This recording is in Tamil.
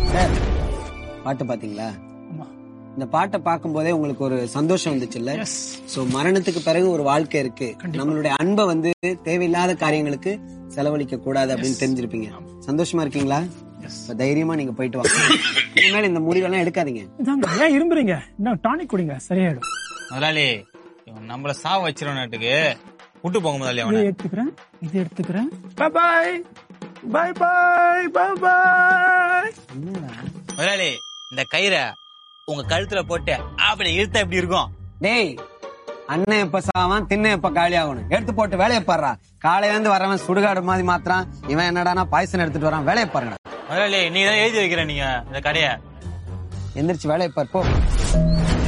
சார் பாட்டு பாத்தீங்களா ஆமா இந்த பாட்டை பார்க்கும்போதே உங்களுக்கு ஒரு சந்தோஷம் வந்துச்சுல்ல எஸ் சோ மரணத்துக்கு பிறகு ஒரு வாழ்க்கை இருக்கு நம்மளுடைய அன்பை வந்து தேவையில்லாத காரியங்களுக்கு செலவழிக்க கூடாது அப்படின்னு தெரிஞ்சிருப்பீங்க சந்தோஷமா இருக்கீங்களா எஸ் இப்ப தைரியமா நீங்க போயிட்டு வாங்க இனிமேல் இந்த முடிவெல்லாம் எடுக்காதீங்க இதாங்க ஏன் இரும்புறீங்க இன்னும் டானிக் குடிங்க சரியாயிடும் முதலாளி இவன் நம்மள சாவ வச்சிருவனாட்டுக்கு விட்டு போங்க முதலாளி இதை அவனை எடுத்துக்கிறேன் இதை எடுத்துக்கிறேன் பாய் பாய் பாய் பாய் பாய் பாய் முதலாளி இந்த கயிறை உங்க கழுத்துல போட்டு அப்படி இழுத்தா எப்படி இருக்கும் டேய் அண்ணன் எப்ப சாவான் தின்ன எப்ப காலி ஆகணும் எடுத்து போட்டு வேலையை பாடுறா காலையில இருந்து வரவன் சுடுகாடு மாதிரி மாத்திரான் இவன் என்னடானா பாய்சன் எடுத்துட்டு வரான் வேலையை பாருங்க முதலாளி நீ தான் எழுதி வைக்கிற நீங்க இந்த கடையை எந்திரிச்சு வேலையை பார் போ